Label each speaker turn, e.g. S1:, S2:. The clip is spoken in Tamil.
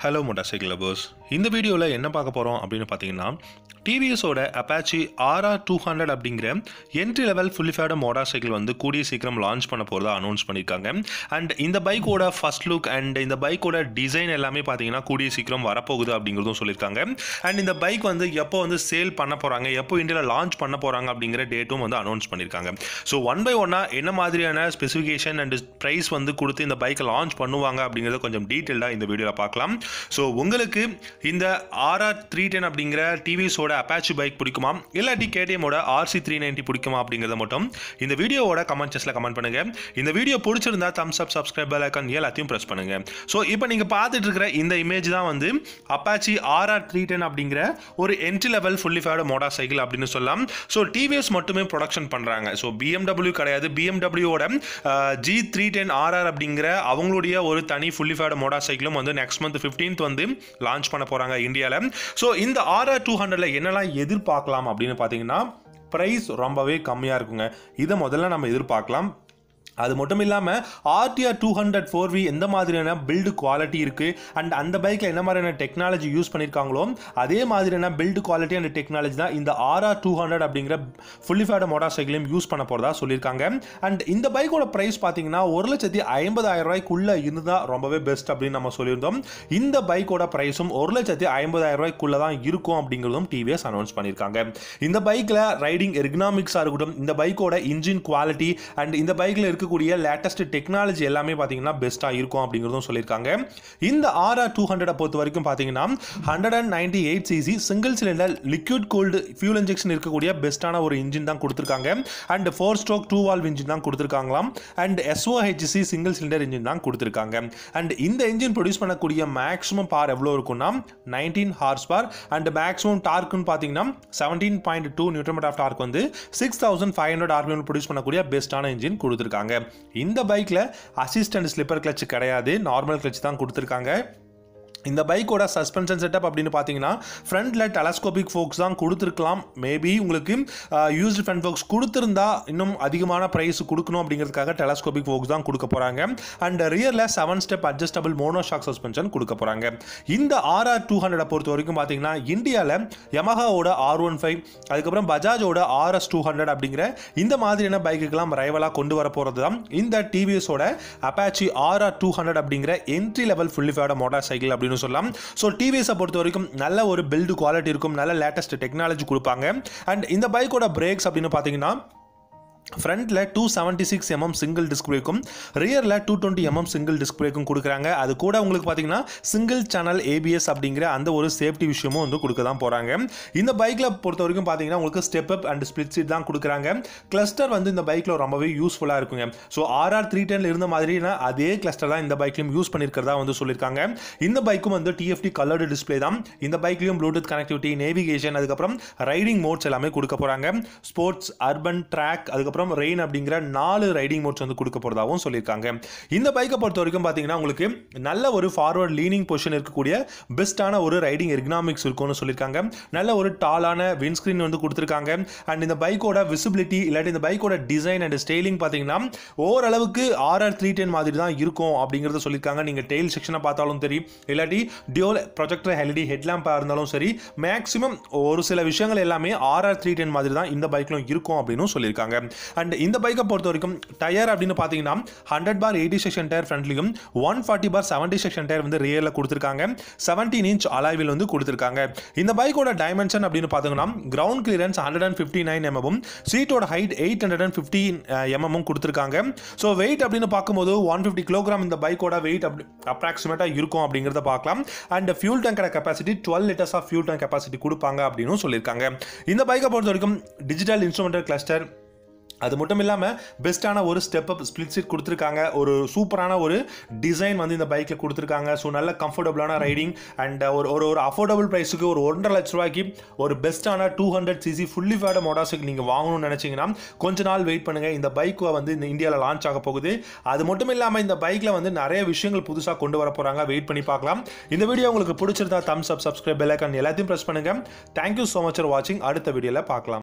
S1: ஹலோ மோட்டார் சைக்கிள் லவர்ஸ் இந்த வீடியோவில் என்ன பார்க்க போகிறோம் அப்படின்னு பார்த்தீங்கன்னா டிவிஎஸோட அப்பாச்சி ஆர்ஆர் டூ ஹண்ட்ரட் அப்படிங்கிற entry level fully faired motorcycle வந்து கூடிய சீக்கிரம் லான்ச் பண்ண போகிறதா அனௌன்ஸ் பண்ணியிருக்காங்க அண்ட் இந்த பைக்கோட ஃபர்ஸ்ட் லுக் அண்ட் இந்த பைக்கோட டிசைன் எல்லாமே பார்த்தீங்கன்னா கூடிய சீக்கிரம் வரப்போகுது அப்படிங்கிறதும் சொல்லியிருக்காங்க அண்ட் இந்த பைக் வந்து எப்போ வந்து சேல் பண்ண போகிறாங்க எப்போ இந்தியாவில் லான்ச் பண்ண போகிறாங்க அப்படிங்கிற டேட்டும் வந்து அனௌன்ஸ் பண்ணியிருக்காங்க ஸோ ஒன் பை ஒன்னாக என்ன மாதிரியான ஸ்பெசிஃபிகேஷன் அண்ட் ப்ரைஸ் வந்து கொடுத்து இந்த பைக்கை லான்ச் பண்ணுவாங்க அப்படிங்கிறத கொஞ்சம் டீட்டெயில்டாக இந்த வீடியோவில் பார்க்கலாம் ஸோ உங்களுக்கு இந்த ஆர்ஆர் த்ரீ டென் அப்படிங்கிற டிவிஸோட அப்பாச்சி பைக் பிடிக்குமா இல்லாட்டி கேடிஎம்மோட ஆர்சி த்ரீ நைன்ட்டி பிடிக்குமா அப்படிங்கிறத மட்டும் இந்த வீடியோவோட கமெண்ட் செக்ஸில் கமெண்ட் பண்ணுங்க இந்த வீடியோ பிடிச்சிருந்தா thumbs up subscribe bell icon எல்லாத்தையும் ப்ரெஸ் பண்ணுங்க ஸோ இப்போ நீங்கள் பார்த்துட்டு இருக்கிற இந்த இமேஜ் தான் வந்து அப்பாச்சி ஆர்ஆர் த்ரீ டென் அப்படிங்கிற ஒரு entry level fully faired motorcycle அப்படின்னு சொல்லலாம் ஸோ டிவிஎஸ் மட்டுமே ப்ரொடக்ஷன் பண்ணுறாங்க ஸோ பிஎம்டபிள்யூ கிடையாது பிஎம்டபிள்யூவோட ஜி த்ரீ டென் ஆர்ஆர் அப்படிங்கிற அவங்களுடைய ஒரு தனி ஃபுல்லிஃபைடு மோட்டார் சைக்கிளும் வந்து நெக்ஸ்ட் மந்த் ஃபிஃப்டீன்த் வந்து லான்ச் பண்ண போகிறாங்க இந்தியாவில் ஸோ இந்த ஆர்ஆர் டூ ஹண்ட்ரட்ல என்னெல்லாம் எதிர்பார்க்கலாம் அப்படின்னு பார்த்தீங்கன்னா ப்ரைஸ் ரொம்பவே கம்மியாக இருக்குங்க இதை முதல்ல நம்ம எதிர்பார்க்கலாம் அது மட்டும் இல்லாமல் RTR two hundred four V எந்த மாதிரியான பில்டு குவாலிட்டி இருக்குது அண்ட் அந்த பைக்கில் என்ன மாதிரியான டெக்னாலஜி யூஸ் பண்ணியிருக்காங்களோ அதே மாதிரியான பில்டு குவாலிட்டி அண்ட் டெக்னாலஜி தான் இந்த ஆர்ஆர் டூ ஹண்ட்ரட் அப்படிங்கிற ஃபுல்லிஃபைடு மோட்டார் சைக்கிளையும் யூஸ் பண்ண போகிறதா சொல்லியிருக்காங்க அண்ட் இந்த பைக்கோட ப்ரைஸ் பார்த்தீங்கன்னா ஒரு லட்சத்தி ஐம்பதாயிரம் ரூபாய்க்குள்ளே இருந்தால் ரொம்பவே பெஸ்ட் அப்படின்னு நம்ம சொல்லியிருந்தோம் இந்த பைக்கோட ப்ரைஸும் ஒரு லட்சத்தி ஐம்பதாயிரம் ரூபாய்க்குள்ளே தான் இருக்கும் அப்படிங்கிறதும் டிவிஎஸ் அனௌன்ஸ் பண்ணியிருக்காங்க இந்த பைக்கில் ரைடிங் எர்கனாமிக்ஸாக இருக்கட்டும் இந்த பைக்கோட இன்ஜின் குவாலிட்டி அண்ட் இந்த பைக்கில் இருக்க இருக்கக்கூடிய லேட்டஸ்ட் டெக்னாலஜி எல்லாமே பார்த்தீங்கன்னா பெஸ்ட்டாக இருக்கும் அப்படிங்கிறதும் சொல்லியிருக்காங்க இந்த ஆர்ஆர் டூ ஹண்ட்ரடை பொறுத்த வரைக்கும் பார்த்தீங்கன்னா hundred and ninety eight CC single cylinder liquid cooled fuel injection இருக்கக்கூடிய பெஸ்ட்டான ஒரு இன்ஜின் தான் கொடுத்துருக்காங்க and four stroke two valve engine தான் கொடுத்துருக்காங்களாம் and SOHC single cylinder engine தான் கொடுத்துருக்காங்க அண்ட் இந்த இன்ஜின் ப்ரொடியூஸ் பண்ணக்கூடிய மேக்ஸிமம் பார் எவ்வளோ இருக்கும்னா nineteen horse power and maximum டார்க்குன்னு பார்த்தீங்கன்னா seventeen point two newton meter of torque வந்து six thousand five hundred RPM produce பண்ணக்கூடிய பெஸ்ட்டான இன்ஜின் கொடுத்துருக்காங்க இந்த பைக்கில் அசிஸ்டன்ட் ஸ்லிப்பர் கிளச் கிடையாது நார்மல் கிளச் தான் கொடுத்துருக்காங்க இந்த பைக்கோட சஸ்பென்ஷன் செட்டப் அப்படின்னு பார்த்தீங்கன்னா ஃப்ரண்ட்டில் டெலஸ்கோபிக் ஃபோக்ஸ் தான் கொடுத்துருக்கலாம் மேபி உங்களுக்கு யூஸ்டு ஃப்ரண்ட் ஃபோக்ஸ் கொடுத்துருந்தா இன்னும் அதிகமான ப்ரைஸ் கொடுக்கணும் அப்படிங்கிறதுக்காக டெலஸ்கோபிக் ஃபோக்ஸ் தான் கொடுக்க போகிறாங்க அண்ட் ரியரில் seven step adjustable mono shock suspension கொடுக்க போகிறாங்க இந்த ஆர்ஆர் டூ ஹண்ட்ரடை பொறுத்த வரைக்கும் பார்த்தீங்கன்னா இந்தியாவில் யமஹாவோட ஆர் ஒன் ஃபைவ் அதுக்கப்புறம் பஜாஜோட ஆர்எஸ் டூ ஹண்ட்ரட் அப்படிங்கிற இந்த மாதிரியான பைக்குக்கெல்லாம் ரைவலாக கொண்டு வர போகிறது தான் இந்த டிவிஎஸோட அப்பாச்சி ஆர்ஆர் டூ ஹண்ட்ரட் அப்படிங்கிற entry level fully faired motorcycle அப்படின்னு அப்படின்னு சொல்லலாம் ஸோ டிவிஎஸை பொறுத்த வரைக்கும் நல்ல ஒரு பில்டு குவாலிட்டி இருக்கும் நல்ல லேட்டஸ்ட் டெக்னாலஜி கொடுப்பாங்க அண்ட் இந்த பைக்கோட பிரேக்ஸ் அப்படின்னு பார்த்தீங்கன்னா ஃப்ரண்ட்டில் two seventy six MM single disc பிரேக்கும் ரியரில் two twenty MM single disc பிரேக்கும் கொடுக்குறாங்க அது கூட உங்களுக்கு பார்த்தீங்கன்னா சிங்கிள் சேனல் ஏபிஎஸ் அப்படிங்கிற அந்த ஒரு சேஃப்டி விஷயமும் வந்து கொடுக்க தான் போகிறாங்க இந்த பைக்கில் பொறுத்த வரைக்கும் பார்த்தீங்கன்னா உங்களுக்கு step up and split seat தான் கொடுக்குறாங்க கிளஸ்டர் வந்து இந்த பைக்கில் ரொம்பவே யூஸ்ஃபுல்லாக இருக்குங்க ஸோ ஆர்ஆர் த்ரீ டென்ல இருந்த மாதிரினா அதே கிளஸ்டர் தான் இந்த பைக்லையும் யூஸ் பண்ணியிருக்கிறதா வந்து சொல்லியிருக்காங்க இந்த பைக்கும் வந்து டிஎஃப்டி கலர்டு டிஸ்பிளே தான் இந்த பைக்லையும் ப்ளூடூத் கனெக்டிவிட்டி நேவிகேஷன் அதுக்கப்புறம் ரைடிங் மோட்ஸ் எல்லாமே கொடுக்க போகிறாங்க ஸ்போர்ட்ஸ் அர்பன் ட்ராக் அதுக்கப்புறம் அதுக்கப்புறம் ரெயின் அப்படிங்கிற நாலு ரைடிங் மோட்ஸ் வந்து கொடுக்க போகிறதாகவும் சொல்லியிருக்காங்க இந்த பைக்கை பொறுத்த வரைக்கும் பார்த்தீங்கன்னா உங்களுக்கு நல்ல ஒரு ஃபார்வர்ட் லீனிங் பொசிஷன் இருக்கக்கூடிய பெஸ்ட்டான ஒரு ரைடிங் எர்கனாமிக்ஸ் இருக்கும்னு சொல்லியிருக்காங்க நல்ல ஒரு டாலான விண்ட்ஸ்க்ரீன் வந்து கொடுத்துருக்காங்க அண்ட் இந்த பைக்கோட விசிபிலிட்டி இல்லாட்டி இந்த பைக்கோட டிசைன் அண்ட் ஸ்டைலிங் பார்த்தீங்கன்னா ஓரளவுக்கு ஆர்ஆர் த்ரீ டென் மாதிரி தான் இருக்கும் அப்படிங்கிறத சொல்லியிருக்காங்க நீங்கள் டெய்ல் செக்ஷனை பார்த்தாலும் சரி இல்லாட்டி டியோல் ப்ரொஜெக்டர் எல்இடி ஹெட்லாம்பாக இருந்தாலும் சரி மேக்ஸிமம் ஒரு சில விஷயங்கள் எல்லாமே ஆர்ஆர் த்ரீ டென் மாதிரி தான் இந்த பைக்லும் இருக்கும் அப்படின்னு சொல்லியிருக்காங்க அண்ட் இந்த பைக்கை பொறுத்த வரைக்கும் டயர் அப்படின்னு பார்த்தீங்கன்னா hundred by eighty section tyre ஃப்ரண்ட்லையும் one forty by seventy section tyre வந்து ரியரில் கொடுத்துருக்காங்க செவன்டீன் இன்ச் அலாய்வில் வந்து கொடுத்துருக்காங்க இந்த பைக்கோட டைமென்ஷன் அப்படின்னு பார்த்தீங்கன்னா ground clearance hundred and fifty nine MM சீட்டோட height eight hundred and fifty MM கொடுத்துருக்காங்க ஸோ வெயிட் அப்படின்னு பார்க்கும்போது ஒன் ஃபிஃப்டி கிலோகிராம் இந்த பைக்கோட வெயிட் அப்படி அப்ராக்சிமேட்டாக இருக்கும் அப்படிங்கிறத பார்க்கலாம் அண்ட் ஃபியூல் டேங்கோட capacity twelve litres of fuel tank capacity கொடுப்பாங்க அப்படின்னு சொல்லியிருக்காங்க இந்த பைக்கை பொறுத்த வரைக்கும் டிஜிட்டல் இன்ஸ்ட்ருமெண்டல் கிளஸ்டர் அது மட்டும் இல்லாமல் பெஸ்ட்டான ஒரு ஸ்டெப் அப் ஸ்பிளிட் சீட் கொடுத்துருக்காங்க ஒரு சூப்பரான ஒரு டிசைன் வந்து இந்த பைக்கில் கொடுத்துருக்காங்க ஸோ நல்ல கம்ஃபர்டபுளான ரைடிங் அண்ட் ஒரு ஒரு ஒரு அஃபோர்டபுள் ப்ரைஸுக்கு ஒரு ஒன்றரை லட்ச ரூபாய்க்கு ஒரு பெஸ்ட்டான two hundred CC fully faired மோட்டார்ஸுக்கு நீங்கள் வாங்கணும்னு நினச்சிங்கன்னா கொஞ்ச நாள் வெயிட் பண்ணுங்கள் இந்த பைக்கை வந்து இந்த இந்தியாவில் லான்ச் ஆக போகுது அது மட்டும் இல்லாமல் இந்த பைக்கில் வந்து நிறைய விஷயங்கள் புதுசாக கொண்டு வர போகிறாங்க வெயிட் பண்ணி பார்க்கலாம் இந்த வீடியோ உங்களுக்கு பிடிச்சிருந்தா thumbs up subscribe bell icon எல்லாத்தையும் ப்ரெஸ் பண்ணுங்கள் தேங்க்யூ ஸோ மச் ஃபார் வாட்சிங் அடுத்த வீடியோவில் பார்க்கலாம்